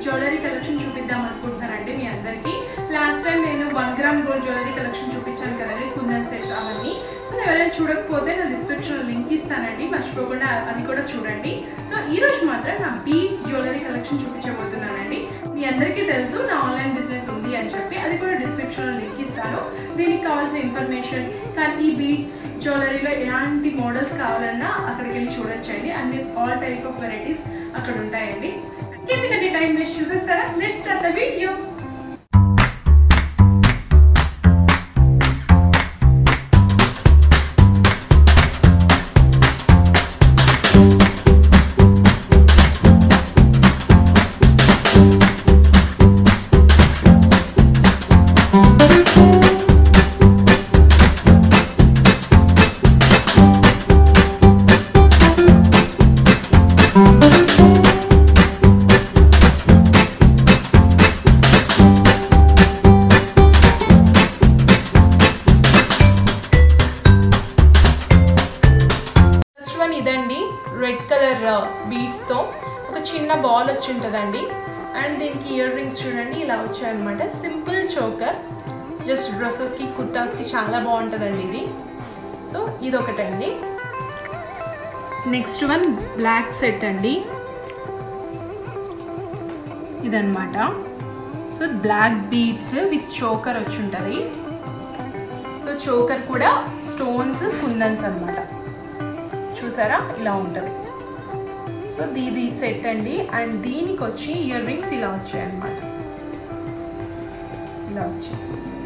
jewellery collection చూపిద్దాం అనుకుంటున్నానండి మీ అందరికీ లాస్ట్ టైం నేను one gram gold jewellery collection చూపించాను కదండి కుందన్ సెట్స్ అవన్నీ సో నేను ఎవరైనా చూడకపోతే నా డిస్క్రిప్షన్లో లింక్ ఇస్తానండి మర్చిపోకుండా అది కూడా చూడండి సో ఈ రోజు మాత్రం నా బీడ్స్ జ్యువెలరీ కలెక్షన్ చూపించబోతున్నానండి మీ అందరికీ తెలుసు నా ఆన్లైన్ బిజినెస్ ఉంది అని చెప్పి అది కూడా డిస్క్రిప్షన్లో లింక్ ఇస్తాను దీనికి కావాల్సిన ఇన్ఫర్మేషన్ కానీ ఈ బీడ్స్ జ్యువెలరీలో ఎలాంటి మోడల్స్ కావాలన్నా అక్కడికి వెళ్ళి చూడొచ్చండి అన్ని ఆల్ టైప్ ఆఫ్ వెరైటీస్ అక్కడ ఉంటాయండి ఎందుకంటే టైం వేస్ట్ చూసేస్తారా let's start the video first one ఇదండి రెడ్ కలర్ బీడ్స్తో ఒక చిన్న బాల్ వచ్చి ఉంటుందండి అండ్ దీనికి ఇయర్ రింగ్స్ చూడండి ఇలా వచ్చాయన్నమాట సింపుల్ చోకర్ జస్ట్ డ్రెస్సెస్కి కుర్తాస్కి చాలా బాగుంటుందండి ఇది సో ఇది ఒకటండి నెక్స్ట్ వన్ బ్లాక్ సెట్ అండి ఇదన్నమాట so black beads with choker వచ్చి ఉంటుంది సో చోకర్ కూడా స్టోన్స్ కుందన్స్ అన్నమాట చూసారా ఇలా ఉంటుంది సో దీది సెట్ అండి అండ్ దీనికి వచ్చి ఇయర్ రింగ్స్ ఇలా వచ్చాయి అన్నమాట ఇలా వచ్చాయి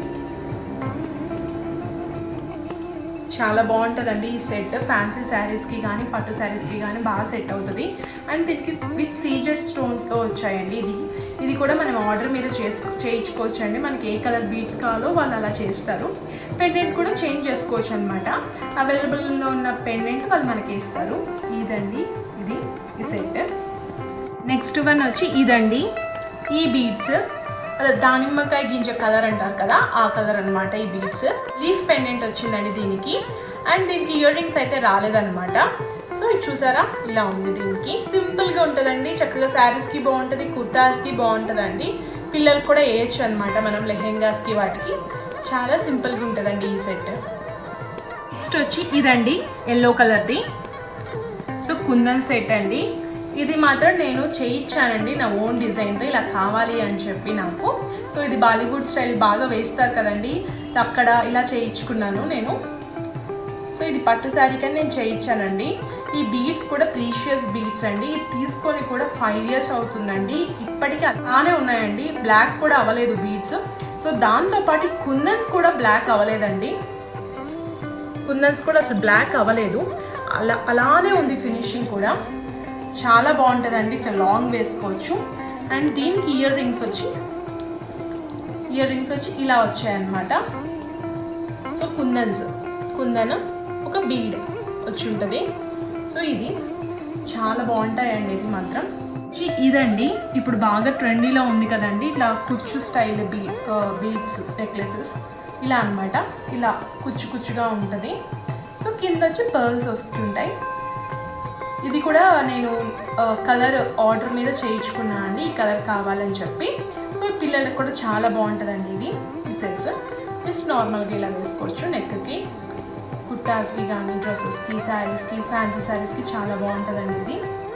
చాలా బాగుంటుందండి ఈ సెట్ ఫ్యాన్సీ శారీస్కి కానీ పట్టు శారీస్కి కానీ బాగా సెట్ అవుతుంది అండ్ దీనికి విత్ సీజెడ్ స్టోన్స్తో వచ్చాయండి ఇది ఇది కూడా మనం ఆర్డర్ మీద చేసు చేయించుకోవచ్చు అండి మనకి ఏ కలర్ బీడ్స్ కావాలో వాళ్ళు అలా చేస్తారు పెండెంట్ కూడా చేంజ్ చేసుకోవచ్చు అనమాట అవైలబుల్లో ఉన్న పెండెంట్ వాళ్ళు మనకి ఇస్తారు ఇదండి ఇది ఈ సెట్ నెక్స్ట్ వన్ వచ్చి ఇదండి ఈ బీడ్స్ అదే దానిమ్మకాయ గింజ కలర్ అంటారు కదా ఆ కలర్ అనమాట ఈ బీడ్స్ లీఫ్ పెండెంట్ వచ్చిందండి దీనికి అండ్ దీనికి ఇయర్ రింగ్స్ అయితే రాలేదన్నమాట సో ఇది చూసారా ఇలా ఉంది దీనికి సింపుల్గా ఉంటుందండి చక్కగా శారీస్కి బాగుంటుంది కుర్తాస్కి బాగుంటుందండి పిల్లలకు కూడా వేయచ్చు అనమాట మనం లెహెంగాస్కి వాటికి చాలా సింపుల్గా ఉంటుందండి ఈ సెట్ నెక్స్ట్ వచ్చి ఇదండి ఎల్లో కలర్ది సో కుందన్ సెట్ అండి ఇది మాత్రం నేను చేయించానండి నా ఓన్ డిజైన్తో ఇలా కావాలి అని చెప్పి నాకు సో ఇది బాలీవుడ్ స్టైల్ బాగా వేస్తారు కదండి అక్కడ ఇలా చేయించుకున్నాను నేను సో ఇది పట్టు శారీ కానీ నేను చేయించానండి ఈ బీడ్స్ కూడా ప్రీషియస్ బీడ్స్ అండి ఇది తీసుకొని కూడా ఫైవ్ ఇయర్స్ అవుతుందండి ఇప్పటికీ అలానే ఉన్నాయండి బ్లాక్ కూడా అవ్వలేదు బీడ్స్ సో దాంతోపాటు కుందన్స్ కూడా బ్లాక్ అవ్వలేదండి కుందన్స్ కూడా అసలు బ్లాక్ అవ్వలేదు అలా అలానే ఉంది ఫినిషింగ్ కూడా చాలా బాగుంటుందండి ఇట్లా లాంగ్ వేసుకోవచ్చు అండ్ దీనికి ఇయర్ రింగ్స్ వచ్చి ఇయర్ రింగ్స్ వచ్చి ఇలా వచ్చాయన్నమాట సో కుందన్స్ కుందన్ ఒక బీడ్ వచ్చి ఉంటుంది సో ఇది చాలా బాగుంటాయండి ఇది మాత్రం ఇదండి ఇప్పుడు బాగా ట్రెండీలో ఉంది కదండి ఇట్లా కుచ్చు స్టైల్ బీ బీడ్స్ నెక్లెసెస్ ఇలా అనమాట ఇలా కుచ్చు కుచ్చుగా ఉంటుంది సో కింద వచ్చి పర్ల్స్ వస్తుంటాయి ఇది కూడా నేను కలర్ ఆర్డర్ మీద చేయించుకున్నాను అండి ఈ కలర్ కావాలని చెప్పి సో పిల్లలకు కూడా చాలా బాగుంటుందండి ఇది ఈ సెట్స్ జస్ట్ నార్మల్గా ఇలా వేసుకోవచ్చు నెక్కి కుర్తాస్కి కానీ డ్రెస్సెస్కి శారీస్కి ఫ్యాన్సీ శారీస్కి చాలా బాగుంటుందండి ఇది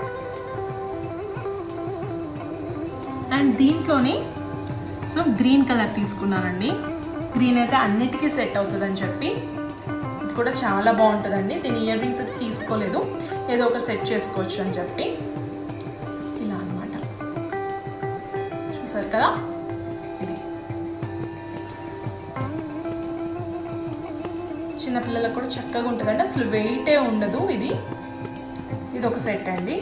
అండ్ దీంట్లోనే సో గ్రీన్ కలర్ తీసుకున్నానండి గ్రీన్ అయితే అన్నిటికీ సెట్ అవుతుందని చెప్పి ఇది కూడా చాలా బాగుంటుందండి దీని ఇయర్ రింగ్స్ అయితే తీసుకోలేదు ఏదో ఒకటి సెట్ చేసుకోవచ్చు అని చెప్పి ఇలా అనమాట చూసారు కదా ఇది చిన్నపిల్లలకు కూడా చక్కగా ఉంటుందండి అసలు వెయిటే ఉండదు ఇది ఇది ఒక సెట్ అండి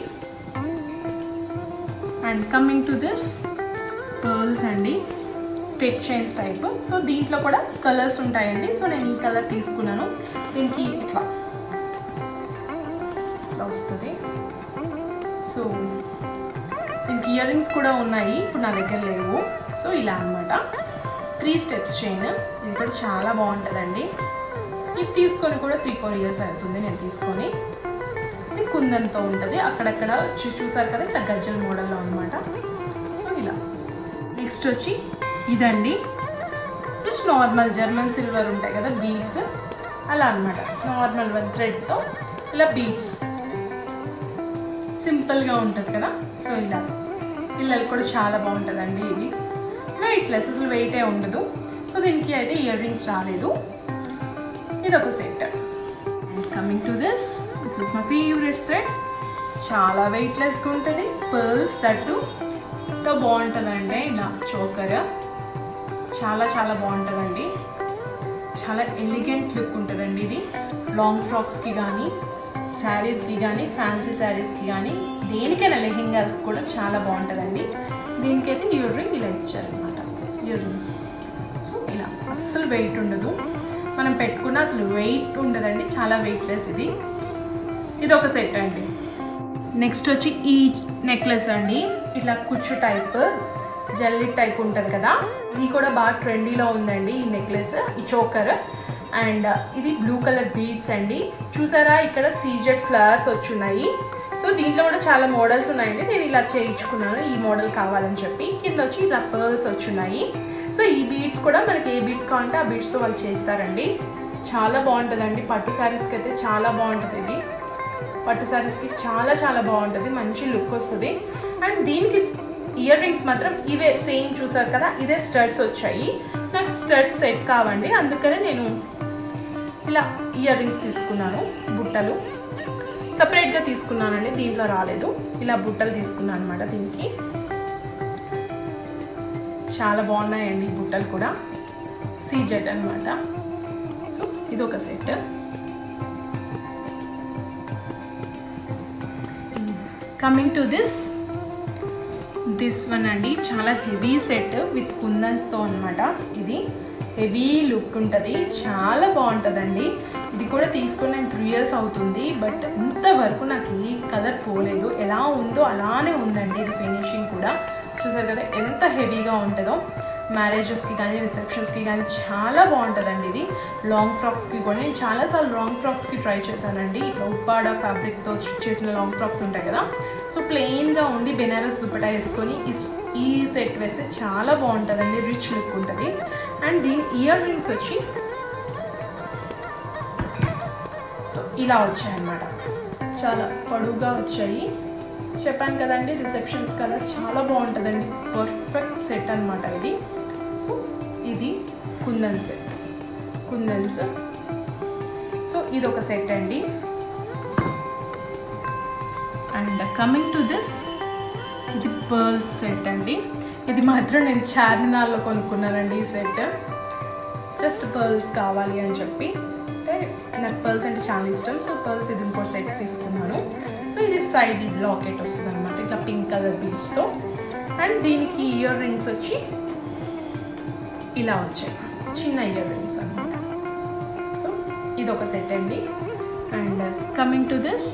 and coming to this pearls అండి స్టెప్ చైన్స్ టైప్ సో దీంట్లో కూడా కలర్స్ ఉంటాయండి సో నేను ఈ కలర్ తీసుకున్నాను దీనికి ఇట్లా ఇట్లా వస్తుంది సో దీనికి ఇయర్ రింగ్స్ కూడా ఉన్నాయి ఇప్పుడు నా దగ్గర లేవు సో ఇలా అనమాట త్రీ స్టెప్స్ చైన్ ఇది కూడా చాలా బాగుంటుందండి ఇది తీసుకొని కూడా త్రీ ఫోర్ ఇయర్స్ అవుతుంది నేను తీసుకొని ఇది కుందన్తో ఉంటుంది అక్కడక్కడ చూ- చూసారు కదా ఇట్లా గజ్జల మోడల్లో అనమాట సో ఇలా నెక్స్ట్ వచ్చి ఇదండి జస్ట్ నార్మల్ జర్మన్ సిల్వర్ ఉంటాయి కదా బీడ్స్ అలా అనమాట నార్మల్ వన్ థ్రెడ్తో ఇలా బీడ్స్ సింపుల్గా ఉంటుంది కదా సో ఇలా పిల్లలు కూడా చాలా బాగుంటుందండి ఇవి వెయిట్లెస్ అసలు వెయిటే ఉండదు సో దీనికి అయితే ఇయర్ రింగ్స్ రాలేదు ఇది ఒక set coming to this this is my favourite set చాలా వెయిట్లెస్గా ఉంటుంది పర్ల్స్ తట్టు ఎంతో బాగుంటుందండి ఇలా చోకర్ చాలా చాలా బాగుంటుందండి చాలా ఎలిగెంట్ లుక్ ఉంటుందండి ఇది లాంగ్ ఫ్రాక్స్కి కానీ శారీస్కి కానీ ఫ్యాన్సీ శారీస్కి కానీ దేనికైనా లెహెంగాస్ కూడా చాలా బాగుంటుందండి దీనికైతే ఇయర్ రింగ్ ఇలా ఇచ్చారనమాట ఇయర్ రింగ్స్ సో ఇలా అస్సలు వెయిట్ ఉండదు మనం పెట్టుకున్న అసలు వెయిట్ ఉండదండి చాలా వెయిట్లెస్ ఇది ఇది ఒక సెట్ అండి నెక్స్ట్ వచ్చి ఈ నెక్లెస్ అండి ఇట్లా కుచ్చు టైప్ జల్లీ టైప్ ఉంటుంది కదా ఇది కూడా బాగా ట్రెండీలో ఉందండి ఈ నెక్లెస్ ఈ చోకర్ అండ్ ఇది బ్లూ కలర్ బీడ్స్ అండి చూసారా ఇక్కడ సీజెడ్ ఫ్లవర్స్ వచ్చున్నాయి సో దీంట్లో కూడా చాలా మోడల్స్ ఉన్నాయండి నేను ఇలా చేయించుకున్నాను ఈ మోడల్ కావాలని చెప్పి కింద వచ్చి ఇలా పర్ల్స్ వచ్చున్నాయి సో ఈ బీడ్స్ కూడా మనకి ఏ బీడ్స్ కావాలంటే ఆ బీడ్స్తో వాళ్ళు చేస్తారండి చాలా బాగుంటుందండి పట్టు శారీస్కి అయితే చాలా బాగుంటుంది ఇది పట్టు శారీస్కి చాలా చాలా బాగుంటుంది మంచి లుక్ వస్తుంది అండ్ దీనికి ఇయర్ రింగ్స్ మాత్రం ఇవే సేమ్ చూసారు కదా ఇదే స్టడ్స్ వచ్చాయి నాకు స్టడ్స్ సెట్ కావండి అందుకనే నేను ఇలా ఇయర్ రింగ్స్ తీసుకున్నాను బుట్టలు సపరేట్గా తీసుకున్నానండి దీంట్లో రాలేదు ఇలా బుట్టలు తీసుకున్నాను అనమాట దీనికి చాలా బాగున్నాయండి ఈ బుట్టలు కూడా సీజెడ్ అనమాట సో ఇది ఒక set coming to this this one అండి చాలా హెవీ సెట్ విత్ కుందన్స్తో అనమాట ఇది హెవీ లుక్ ఉంటుంది చాలా బాగుంటుందండి ఇది కూడా తీసుకుని నేను త్రీ ఇయర్స్ అవుతుంది బట్ ఇంతవరకు నాకు ఈ కలర్ పోలేదు ఎలా ఉందో అలానే ఉందండి ఇది ఫినిషింగ్ కూడా చూసారు కదా ఎంత హెవీగా ఉంటుందో మ్యారేజెస్కి కానీ రిసెప్షన్స్కి కానీ చాలా బాగుంటుందండి ఇది లాంగ్ ఫ్రాక్స్కి కూడా నేను చాలాసార్లు లాంగ్ ఫ్రాక్స్కి ట్రై చేశానండి ఇట్లా ఉప్పాడ ఫ్యాబ్రిక్తో చేసిన లాంగ్ ఫ్రాక్స్ ఉంటాయి కదా సో ప్లెయిన్గా ఉండి బెనారస్ దుప్పటా వేసుకొని ఈ సెట్ వేస్తే చాలా బాగుంటుందండి రిచ్ లుక్ ఉంటుంది అండ్ దీని ఇయర్ రింగ్స్ వచ్చి సో ఇలా వచ్చాయన్నమాట చాలా పొడువుగా వచ్చాయి చెప్పాను కదండి రిసెప్షన్స్ కదా చాలా బాగుంటుందండి పర్ఫెక్ట్ సెట్ అనమాట ఇది సో ఇది కుందన్ సెట్ కుందన్స్ సో ఇది ఒక సెట్ అండి అండ్ కమింగ్ టు దిస్ ఇది పర్ల్స్ సెట్ అండి ఇది మాత్రం నేను చార్మినార్లో కొనుక్కున్నానండి ఈ సెట్ జస్ట్ పర్ల్స్ కావాలి అని చెప్పి అంటే నాకు పర్ల్స్ అంటే చాలా ఇష్టం సో పర్ల్స్ ఇది ఇంకో సెట్ తీసుకున్నాను సో ఇది సైడ్ లాకెట్ వస్తుంది అనమాట ఇట్లా పింక్ కలర్ బీచ్తో అండ్ దీనికి ఇయర్ రింగ్స్ వచ్చి ఇలా వచ్చాయి చిన్న ఇయర్ రింగ్స్ అనమాట సో ఇది ఒక సెట్ అండి అండ్ కమింగ్ టు దిస్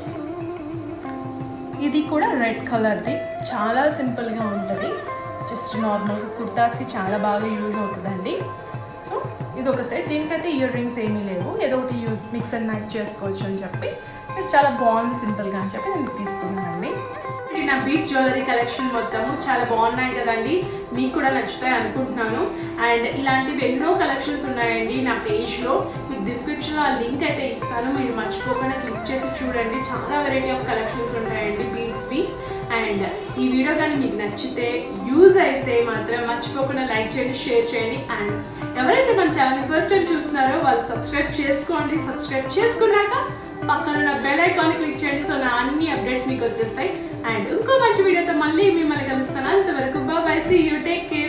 ఇది కూడా రెడ్ కలర్ది చాలా సింపుల్గా ఉంటుంది జస్ట్ నార్మల్గా కుర్తాస్కి చాలా బాగా యూజ్ అవుతుందండి సో ఇది ఒక సెట్ దీనికైతే ఇయర్ రింగ్స్ ఏమీ లేవు ఏదో ఒకటి యూజ్ మిక్స్ అండ్ మ్యాచ్ చేసుకోవచ్చు అని చెప్పి ఇది చాలా బాగుంది సింపుల్గా అని చెప్పి నేను తీసుకున్నానండి ఇది నా బీచ్ జ్యువెలరీ కలెక్షన్ మొత్తము చాలా బాగున్నాయి కదండి మీకు కూడా నచ్చుతాయి అనుకుంటున్నాను అండ్ ఇలాంటివి ఎన్నో కలెక్షన్స్ ఉన్నాయండి నా పేజ్లో మీకు డిస్క్రిప్షన్లో ఆ లింక్ అయితే ఇస్తాను మీరు మర్చిపోకుండా క్లిక్ చేసి చూడండి చాలా వెరైటీ ఆఫ్ కలెక్షన్స్ ఉంటాయండి బీట్స్వి అండ్ ఈ వీడియో కానీ మీకు నచ్చితే యూజ్ అయితే మాత్రం మర్చిపోకుండా లైక్ చేయండి షేర్ చేయండి అండ్ ఎవరైతే మన ఛానల్ ఫస్ట్ టైం చూస్తున్నారో వాళ్ళు సబ్స్క్రైబ్ చేసుకోండి సబ్స్క్రైబ్ చేసుకున్నాక పక్కన ఉన్న బెల్ ఐకాన్ క్లిక్ చేయండి సో నా అన్ని అప్డేట్స్ మీకు వచ్చేస్తాయి అండ్ ఇంకో మంచి వీడియోతో మళ్ళీ మిమ్మల్ని కలుస్తాను అంతవరకు bye see you take care